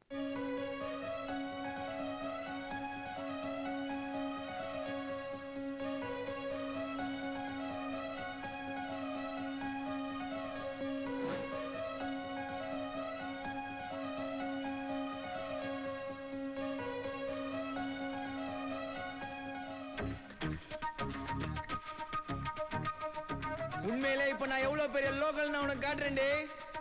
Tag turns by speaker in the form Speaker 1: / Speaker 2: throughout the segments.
Speaker 1: உண்மையிலே இப்ப நான் எவ்வளவு பெரிய லோக்கல் நான் உனக்கு காட்டுறேன்டே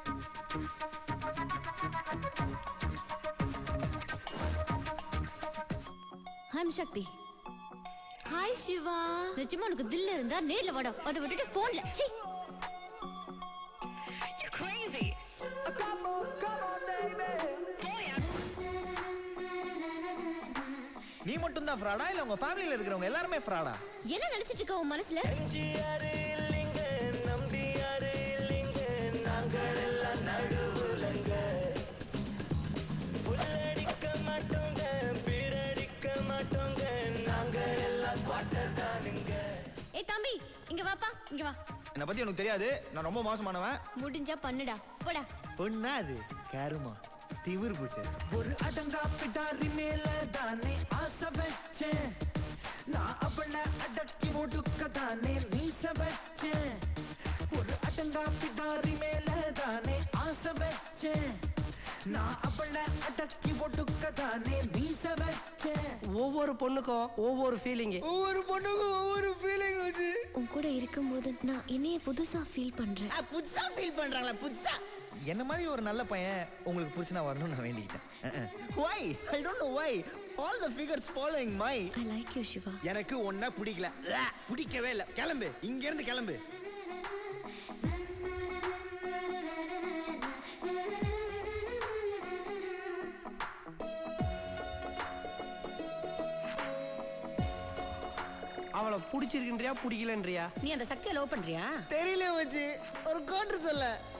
Speaker 2: ஹம் சக்தி ஹாய் சிவா நிஜமா உனக்கு தில்ல இருந்தா நேர்ல வாடா அதை விட்டுட்டு போன்ல சீ
Speaker 1: நீ மட்டும் தான் ஃப்ராடா இல்ல உங்க ஃபேமிலில இருக்கிறவங்க எல்லாருமே ஃப்ராடா
Speaker 2: என்ன நினைச்சிட்டு இருக்க உன் மனசுல ஏய் தம்பி இங்க வாப்பா இங்க வா
Speaker 1: என்னை பத்தி உனக்கு தெரியாது நான் ரொம்ப மோசமானவன்
Speaker 2: முடிஞ்சா பண்ணுடா போடா
Speaker 1: பொண்ணா அது கருமா திமிர் பூச்ச
Speaker 3: ஒரு அடங்கா பிடாரி மேல தானே ஆசை வச்சேன் நான் அவளை அடக்கி ஒடுக்க தானே மீச வச்சேன் ஒரு அடங்கா பிடாரி மேல தானே ஆசை வச்சேன் நான் அவளை அடக்கி ஒடுக்க தானே மீச வச்சேன்
Speaker 4: ஒவ்வொரு பொண்ணுக்கும் ஒவ்வொரு ஃபீலிங்
Speaker 1: ஒவ்வொரு பொண்ணுக்கும் ஒவ்வொரு ஃபீலிங் வந்து
Speaker 2: உன் கூட இருக்கும்போது நான் என்னைய புதுசா ஃபீல் பண்றேன்
Speaker 1: புதுசா ஃபீல் பண்றாங்களா புதுசா என்ன மாதிரி ஒரு நல்ல பையன் உங்களுக்கு புருஷனா வரணும்னு நான் வேண்டிக்கிட்டேன் why I don't know why all the figures following my
Speaker 2: I like you Siva
Speaker 1: எனக்கு ஒன்ன பிடிக்கல ல, பிடிக்கவே இல்ல கிளம்பு இங்க இருந்து கிளம்பு
Speaker 4: அவளை பிடிச்சிருக்கின்றியா பிடிக்கலன்றியா
Speaker 5: நீ அந்த சக்தியை லவ் பண்றியா
Speaker 1: தெரியல வச்சு ஒரு கோட்டு சொல்ல